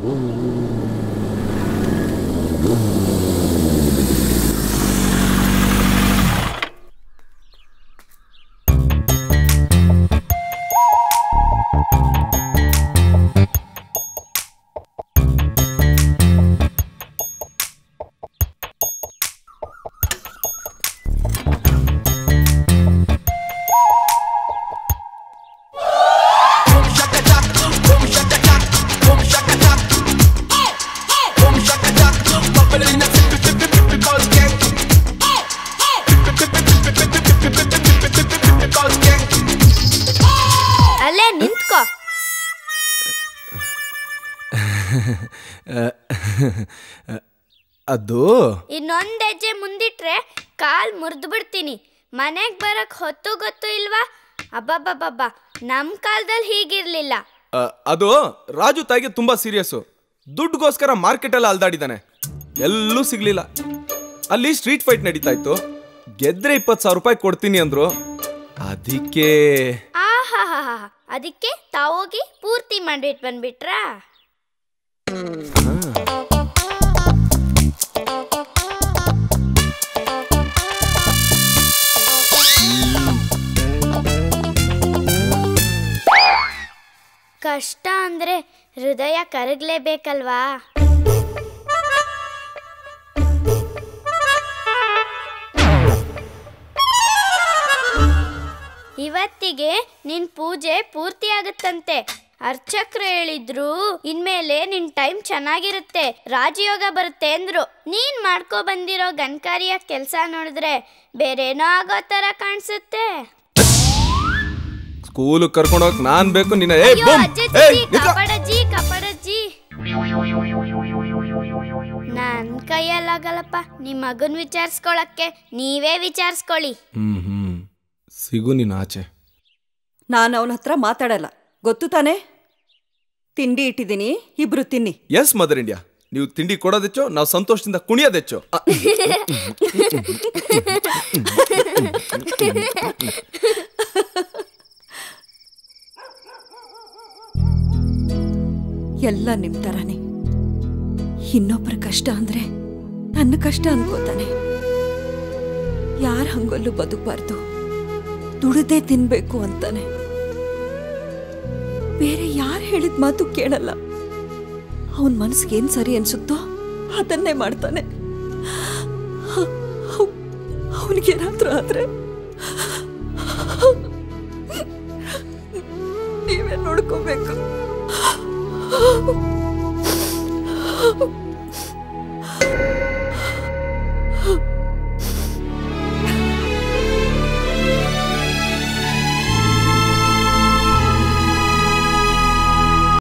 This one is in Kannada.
ಅಲ್ಲೇ ನಿಂತ್ಕೋ ಅದು ಇನ್ನೊಂದ್ ಹೆಜ್ಜೆ ಮುಂದಿಟ್ರೆ ಕಾಲ್ ಮುರಿದು ಬಿಡ್ತೀನಿ ಮನೆಗ್ ಬರಕ್ ಹೊತ್ತು ಗೊತ್ತು ಇಲ್ವಾ ಅಬ್ಬಬ್ಬಬ್ಬಬ್ಬ ನಮ್ ಕಾಲದಲ್ಲಿ ಹೀಗಿರ್ಲಿಲ್ಲ ಆ, ಅದು ರಾಜು ತಾಯಿಗೆ ತುಂಬಾ ಸೀರಿಯಸ್ಸು ದುಡ್ಡುಗೋಸ್ಕರ ಮಾರ್ಕೆಟಲ್ಲಿ ಅಲ್ದಾಡಿದಾನೆ ಎಲ್ಲೂ ಸಿಗ್ಲಿಲ್ಲ ಅಲ್ಲಿ ಸ್ಟ್ರೀಟ್ ಫೈಟ್ ನಡೀತಾ ಇತ್ತು ಗೆದ್ರೆ ಇಪ್ಪತ್ತು ಸಾವಿರ ರೂಪಾಯಿ ಕೊಡ್ತೀನಿ ಅಂದ್ರು ಅದಕ್ಕೆ ಆಹಾಹಾಹಾ ಅದಕ್ಕೆ ತಾವೋಗಿ ಪೂರ್ತಿ ಮಾಡ್ಬಿಟ್ ಬಂದ್ಬಿಟ್ರಾ ಕಷ್ಟ ಅಂದ್ರೆ ಹೃದಯ ಕರಗ್ಲೇಬೇಕಲ್ವಾ ಇವತ್ತಿಗೆ ನಿನ್ ಪೂಜೆ ಪೂರ್ತಿ ಆಗುತ್ತಂತೆ ಅರ್ಚಕ್ರು ಹೇಳಿದ್ರು ಇನ್ಮೇಲೆ ನಿನ್ ಟೈಮ್ ಚೆನ್ನಾಗಿರುತ್ತೆ ರಾಜಯೋಗ ಬರುತ್ತೆ ಅಂದ್ರು ನೀನ್ ಮಾಡ್ಕೊ ಬಂದಿರೋ ಗನ್ಕಾರಿಯ ಕೆಲ್ಸ ನೋಡಿದ್ರೆ ಬೇರೇನೋ ಆಗೋ ತರ ಕಾಣಿಸುತ್ತೆ ಸ್ಕೂಲ್ ಕರ್ಕೊಂಡೋಗ್ ನಾನ್ ಬೇಕು ನಿನ್ನ ಏ ಅಯ್ಯೋ ಬೂಮ್! ಅಜ್ಜಜ್ಜಿ ಏಯ್, ನಿಂತ್ಕೊ. ಕಾಪಾಡಜ್ಜಿ ಕಾಪಾಡಜ್ಜಿ ನನ್ ಕೈಯಲ್ಲಾಗಲ್ಲಪ್ಪ ನಿಮ್ ಮಗನ್ ವಿಚಾರಿಸ್ಕೊಳಕ್ಕೆ ನೀವೇ ವಿಚಾರಿಸ್ಕೊಳ್ಳಿ ಹ್ಮ್ ಹ್ಮ್ ಸಿಗು ನೀನು ಆಚೆ ನಾನು ಅವನ ಹತ್ರ ಮಾತಾಡಲ್ಲ ಗೊತ್ತು ತಾನೇ ತಿಂಡಿ ಇಟ್ಟಿದ್ದೀನಿ ಇಬ್ರು ತಿನ್ನಿ ಎಸ್ ಮದರ್ ಇಂಡಿಯಾ ನೀವು ತಿಂಡಿ ಕೊಡೋದೆಚ್ಚೋ ನಾವು ಸಂತೋಷದಿಂದ ಕುಣಿಯೋದೆಚ್ಚೋ ಅ, ಎಲ್ಲ ನಿಮ್ ತರಾನೇ ಇನ್ನೊಬ್ಬರ ಕಷ್ಟ ಅಂದ್ರೆ ನನ್ನ ಕಷ್ಟ ಅನ್ಕೋತಾನೆ ಯಾರ ಹಂಗಲ್ಲೂ ಬದುಕಬಾರ್ದು ದುಡದೇ ತಿನ್ಬೇಕು ಅಂತಾನೆ ಬೇರೆ ಯಾರು ಹೇಳಿದ ಮಾತು ಕೇಳಲ್ಲ ಅವನ ಮನಸ್ಸಿಗೆ ಏನ್ ಸರಿ ಅನ್ಸುತ್ತೋ ಅದನ್ನೇ ಮಾಡ್ತಾನೆ ಅವನಿಗೇನಾದ್ರೂ ಆದ್ರೆ ನೀವೇ ನೋಡ್ಕೋಬೇಕು